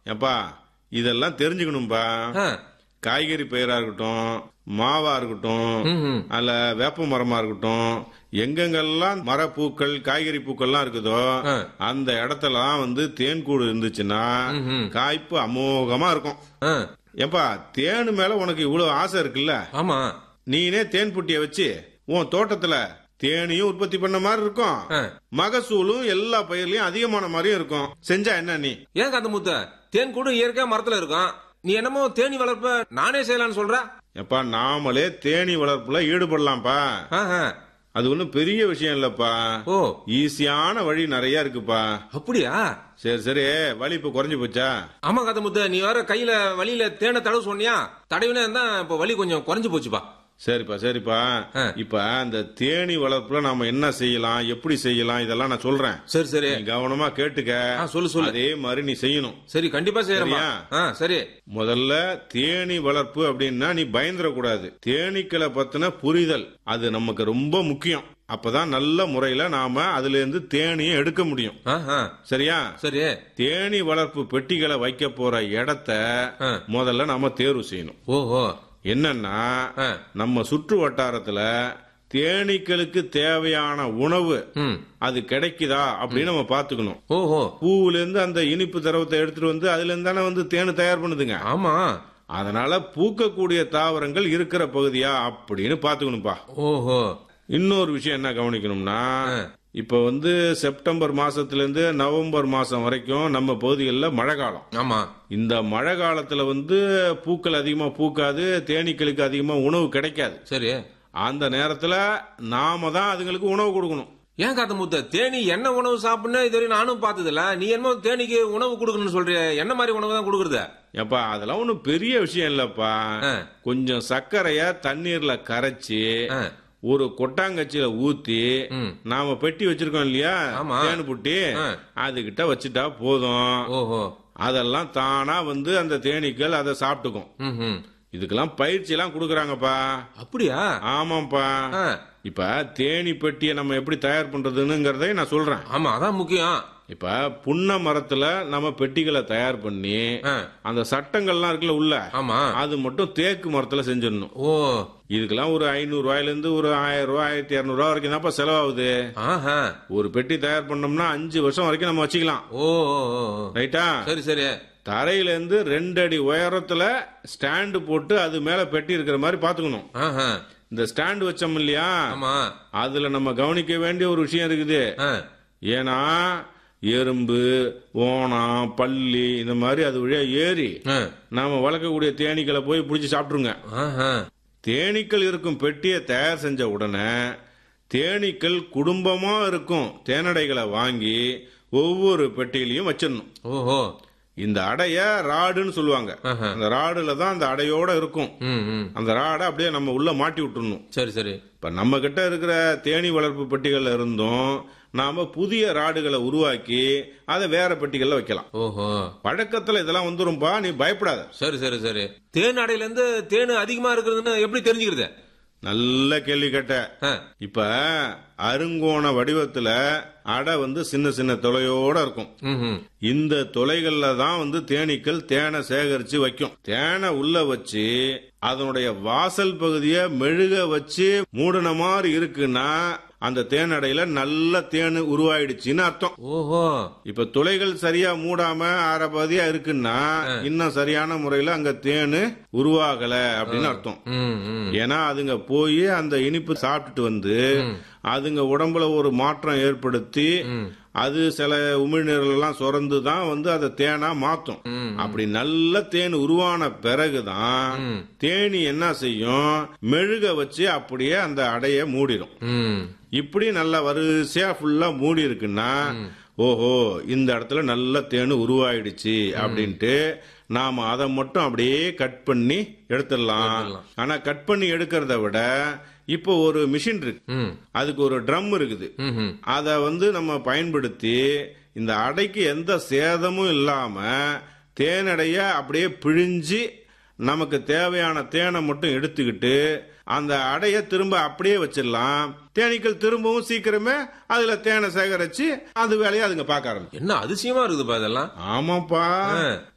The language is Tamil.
ஏப்பா இதெல்லாம் தெரிஞ்சுக்கணும்பா ஆ, காய்கறி பயிரா இருக்கட்டும் மாவா இருக்கட்டும் ம்ஹும். அல்ல வேப்ப மரமா இருக்கட்டும் எங்கெங்கெல்லாம் மரப்பூக்கள் காய்கறி பூக்கள்லாம் இருக்குதோ ஆ. அந்த இடத்துலலாம் வந்து தேன் கூடு இருந்துச்சுன்னா ம்ஹும். காய்ப்பு அமோகமா இருக்கும் ஆ, ஏப்பா தேனு மேல உனக்கு இவ்வளவு ஆசை இருக்குல்ல ஆமா நீனே தேன் புட்டிய வச்சு உன் தோட்டத்துல தேனையும் உற்பத்தி பண்ண மாதிரி இருக்கும் ஆ. மகசூலும் எல்லா பயிர்லயும் அதிகமான மாதிரியும் இருக்கும் செஞ்சா என்ன நீ ஏன் காந்த முத்த தேன் கூட இயற்கையா மரத்துல இருக்கும் நீ என்னமோ தேனி வளர்ப்ப நானே செய்யலாம்னு சொல்ற எப்பா நாமளே தேனி வளர்ப்புல ஈடுபடலாம்ப்பா ஆஹா. அது ஒண்ணும் பெரிய விஷயம் இல்லப்பா ஓ ஈஸியான வழி நிறைய இருக்குப்பா அப்படியா சரி சரி வலி இப்ப குறைஞ்சு போச்சா ஆமா காந்த முத்த நீ வேற கையில வலியில தேனை தடவு சொன்னியா தடவினே தான் இப்ப வலி கொஞ்சம் குறைஞ்சு போச்சுப்பா சரிப்பா சரிப்பா ஆ. இப்ப அந்த தேனி வளர்ப்புல நாம என்ன செய்யலாம் எப்படி செய்யலாம் இதெல்லாம் நான் சொல்றேன் சரி சரி நீ கவனமா கேட்டுக்க ஆ, சொல்லு, சொல்லு. அதே மாதிரி நீ செய்யணும் சரி கண்டிப்பா செய்யறேம்மா சரியா? ஆ சரி முதல்ல தேனி வளர்ப்பு அப்படின்னா நீ பயந்துடக்கூடாது தேனீக்களை பத்தின புரிதல் அது நமக்கு ரொம்ப முக்கியம் அப்பதான் நல்ல முறையில நாம அதுல இருந்து தேனியை எடுக்க முடியும் ஆஹா. சரியா சரி தேனி வளர்ப்பு பெட்டிகளை வைக்க போற இடத்த ஆ. முதல்ல நாம தேர்வு செய்யணும் ஓஹோ என்னன்னா ஆ. நம்ம சுற்று வட்டாரத்துல தேனீக்களுக்கு தேவையான உணவு ம் அது கிடைக்குதா அப்படின்னு நம்ம பாத்துக்கணும் ஓஹோ பூவுல இருந்து அந்த இனிப்பு திரவத்தை எடுத்துட்டு வந்து அதுல இருந்து தானே வந்து தேனு தயார் பண்ணுதுங்க ஆமா அதனால பூக்கக்கூடிய தாவரங்கள் இருக்கிற பகுதியா அப்படின்னு பாத்துக்கணும்பா ஓஹோ இன்னொரு விஷயம் என்ன கவனிக்கணும்னா இப்ப வந்து செப்டம்பர் மாசத்துல இருந்து நவம்பர் மாசம் வரைக்கும் நம்ம பகுதிகளில் மழை காலம் ஆமா இந்த மழை காலத்துல வந்து பூக்கள் அதிகமா பூக்காது தேனீக்களுக்கு அதிகமா உணவு கிடைக்காது சரி அந்த நேரத்துல நாம தான் அதுங்களுக்கு உணவு கொடுக்கணும் ஏன் காத்த முத்த தேனி என்ன உணவு சாப்பிடணும் இதுவரை நானும் பார்த்ததில்ல நீ என்னமோ தேனிக்கு உணவு கொடுக்கணும்னு சொல்றிய என்ன மாதிரி உணவு தான் கொடுக்கறது ஏப்பா அதெல்லாம் ஒன்றும் பெரிய விஷயம் இல்லப்பா ஆ. கொஞ்சம் சர்க்கரைய தண்ணீர்ல கரைச்சி ஆ. ஒரு கொட்டாங்கச்சியில ஊத்தி ம். நாம பெட்டி வச்சிருக்கோம் இல்லையா ஆமா. தேன் புட்டி ஆ. அதுகிட்ட வச்சுட்டா போதும் ஓஹோ அதெல்லாம் தானா வந்து அந்த தேனீக்கள் அதை சாப்பிட்டுக்கும் ம் ம் இதுக்கெல்லாம் பயிற்சி எல்லாம் கொடுக்கறாங்கப்பா அப்படியா ஆமாப்பா ஆ. இப்ப தேனி பெட்டியை நம்ம எப்படி தயார் பண்றதுங்கிறதை நான் சொல்றேன் ஆமா அதான் முக்கியம் இப்ப புன்ன மரத்துல நம்ம பெட்டிகளை தயார் பண்ணி ஆ. அந்த சட்டங்கள்லாம் இருக்குல்ல உள்ள ஆமா அது மட்டும் தேக்கு மரத்துல செஞ்சிடணும் ஓ இதுக்கெல்லாம் ஒரு ஐநூறு ரூபாயில இருந்து ஒரு ஆயிரம் ரூபாய் ஆயிரத்தி இரநூறு ரூபாய் வரைக்கும் தான்ப்பா செலவாகுது ஆஹா ஒரு பெட்டி தயார் பண்ணோம்னா அஞ்சு வருஷம் வரைக்கும் நம்ம வச்சுக்கலாம் ஓ ஓ, ஓ, ஓ. ரைட்டா சரி சரி தரையில இருந்து ரெண்டு அடி உயரத்துல ஸ்டாண்டு போட்டு அது மேல பெட்டி இருக்கிற மாதிரி பாத்துக்கணும் ஆஹா இந்த ஸ்டாண்டு வச்சோம் இல்லையா ஆமா அதுல நம்ம கவனிக்க வேண்டிய ஒரு விஷயம் இருக்குது ஆ. ஏன்னா எறும்பு ஓணம் பள்ளி இந்த மாதிரி அது வழியா ஏறி ஆ. நாம வளர்க்கக்கூடிய தேனீக்களை போய் பிடிச்சி சாப்பிட்டுருங்க ஆஹா தேனீக்கள் இருக்கும் பெட்டியை தயார் செஞ்ச உடனே தேனீக்கள் குடும்பமா இருக்கும் தேனடைகளை வாங்கி ஒவ்வொரு பெட்டியிலையும் வச்சிடணும் ஓஹோ இந்த அடைய ராடுன்னு சொல்லுவாங்க ஆஹா. அந்த ராடுல தான் அந்த அடையோட இருக்கும் ம் ம் அந்த ராடை அப்படியே நம்ம உள்ள மாட்டி விட்டுறணும் சரி சரி இப்ப நம்ம கிட்ட இருக்கிற தேனி வளர்ப்பு பெட்டிகள்ல இருந்தும் நாம புதிய ராடுகளை உருவாக்கி அதை வேற பெட்டிகள்ல வைக்கலாம் ஓஹோ பழக்கத்துல இதெல்லாம் வந்துரும்பா நீ பயப்படாத சரி சரி சரி தேன் அடையில இருந்து தேன் அதிகமா இருக்கிறதுன்னு எப்படி தெரிஞ்சுக்கிறது நல்ல கேள்வி கேட்ட ஆ. இப்ப அருங்கோண வடிவத்துல அடை வந்து சின்ன சின்ன துளையோட இருக்கும் ம் ம் இந்த துளைகள்ல தான் வந்து தேனீக்கள் தேனை சேகரிச்சு வைக்கும் தேனை உள்ள வச்சு அதனுடைய வாசல் பகுதியை மெழுக வச்சு மூடின மாதிரி இருக்குன்னா அந்த தேனடையில நல்ல தேன் உருவாயிடுச்சுன்னு அர்த்தம் ஓஹோ இப்ப துளைகள் சரியா மூடாம அரை பகுதியா இருக்குன்னா இன்னும் சரியான முறையில அங்க தேனு உருவாகல அப்படின்னு அர்த்தம் ம் ம் ஏன்னா அதுங்க போய் அந்த இனிப்பு சாப்பிட்டுட்டு வந்து அதுங்க உடம்புல ஒரு மாற்றம் ஏற்படுத்தி அது சில உமிழ்நீர்கள் எல்லாம் சுரந்து தான் வந்து அதை தேனா மாத்தும் அப்படி நல்ல தேன் உருவான பிறகுதான் தேனி என்ன செய்யும் மெழுக வச்சு அப்படியே அந்த அடைய மூடிடும் ம் இப்படி நல்லா வரிசையா ஃபுல்லா மூடி இருக்குன்னா ஓஹோ இந்த இடத்துல நல்ல தேனு உருவாயிடுச்சு அப்படின்ட்டு நாம அதை மட்டும் அப்படியே கட் பண்ணி எடுத்துடலாம் ஆனா கட் பண்ணி எடுக்கிறத விட இப்போ ஒரு மிஷின் இருக்கு ம் அதுக்கு ஒரு ட்ரம் இருக்குது ம் ம் அதை வந்து நம்ம பயன்படுத்தி இந்த அடைக்கு எந்த சேதமும் இல்லாம தேனடைய அப்படியே பிழிஞ்சு நமக்கு தேவையான தேனை மட்டும் எடுத்துக்கிட்டு அந்த அடைய திரும்ப அப்படியே வச்சிடலாம் தேனீக்கள் திரும்பவும் சீக்கிரமே அதுல தேனை சேகரிச்சு அது வேலையை அதுங்க பார்க்க ஆரம்பிக்கும் என்ன அதிசயமா இருக்குதுப்பா இதெல்லாம் ஆமாப்பா ஆ.